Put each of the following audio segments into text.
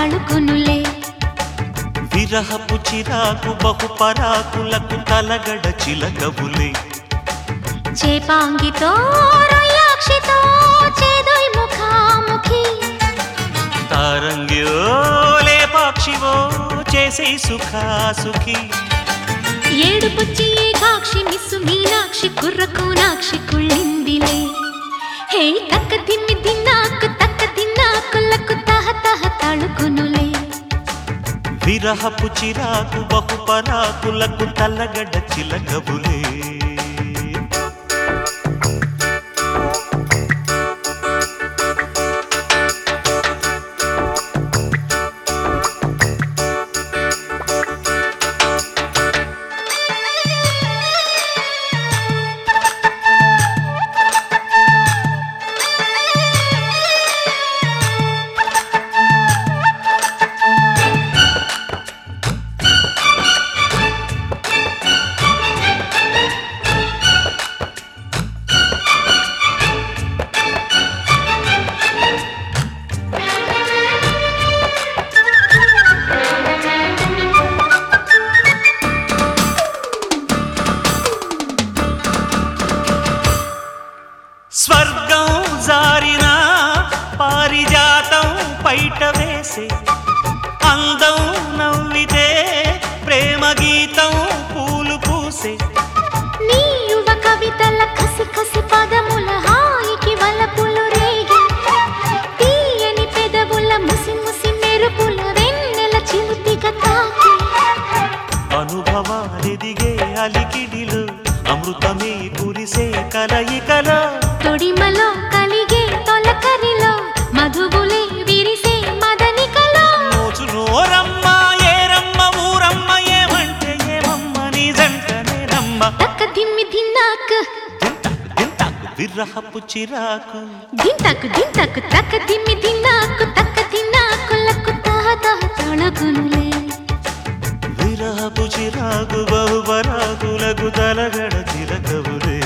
తాళుకొనులే విరహపు చిరాకు బహు పరాకులకు తలగడ చిలకవులే చేపాంగితో రొయ్యాక్షితో చేదోయ్ ముఖాముఖి తారంగ్యో లేపాక్షివో చేసే సుఖాసుఖి ఏడు పుచ్చి ఏకాక్షి మిస్సు మీనాక్షి కుర్రకు నాక్షి కుళ్ళిందిలే హే తక్క దిమ్మి దిన్నాకు తక్క దిన్నాకులకు తహ తహ తాళుకొనులే విరహపు చిరాకు బహు పరాకులకు తలగడ చిలకవులే స్వర్గం జారిన పారిజాతం పైట వేసే అందం నవ్వితే ప్రేమ గీతం పూలు పూసే నీ యువ కవితల కసి కసి పదముల హాయికి వలపులు రేగి తీయని పెదవుల ముసి ముసి మెరుపుల వెన్నెల చిరుతిగా తాకి అనుభవాలెదిగే అలికిడిలో అమృతమే కురిసే కలయికలో తొడిమలో కలిగే తొలకరిలో మధువులే విరిసే మదనికలో మోచు నోరమ్మ ఏరమ్మ ఊరమ్మ ఏమంటే ఏమమ్మ నీ జంటనే నమ్మ తక్క దిమ్మి దిన్నాక్ దింతాకు దింతాకు విర్రహపు చిరాకు దింతకు దింతకు తక్క దిమ్మి దిన్నాకు తక్క దిన్నాకులకు తహ తహ తొలగునులే విరహపు చిరాకు బహుబరాకులకు తలగడ చిలకవులే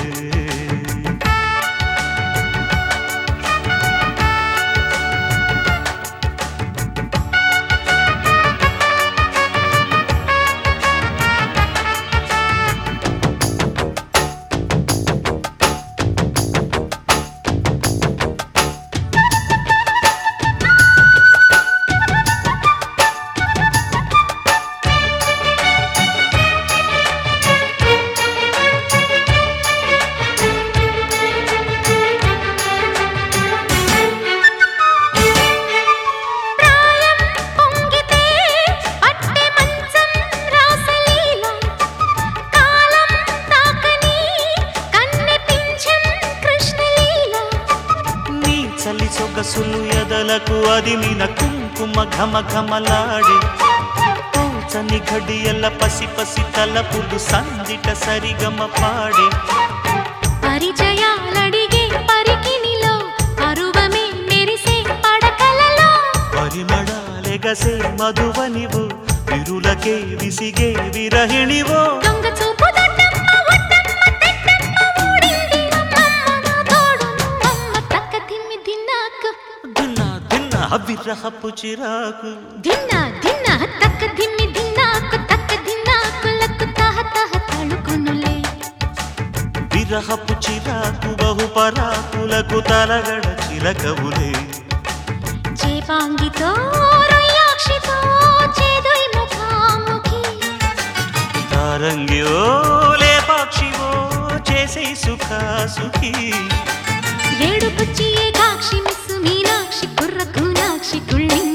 ప్రాయం పొంగితే పట్టె మంచం రాసలీల కాలం తాకని కన్నె పింఛం కృష్ణలీల నీ చలి సొగసులు ఎదలకు అదిమిన కుంకుమ ఘమ ఘమలాడి పూచని ఘడియల పసి పసి తలపులు సందిట సరిగమ పాడి పరిచయాలడిగే పరికినిలో పరువమే మెరిసే పడకలలో పరిమళాలెగసే మధువనివు విరులకే విసిగే విరహిణివో దొంగ చూపు దొడ్డమ్మ ఒడ్డమ్మ తెడ్డమ్మ ఊడింది అమ్మమ్మ నా తోడు నువ్వమ్మ తక్క తిమ్మి దిన్నాకు దిన్న దిన్న విరహపు చిరాకు దిన్న దిన్న తక్క దిమ్మి దిన్నాకు తక్క దిన్నాకులకు తహ తహ తళుకొనులే విరహపు చిరాకు బహు పరాకులకు తలగడ చిలకవులే చేపాంగితో రొయ్యాక్షితో చేదొయ్ ముఖాముఖి తారంగియో లేపాక్షివో చేసే సుఖాసుఖీ ఏడు పుచ్చి ఏకాక్షి మిస్సు మీనాక్షి కుర్రకు నాక్షి కుళ్ళింది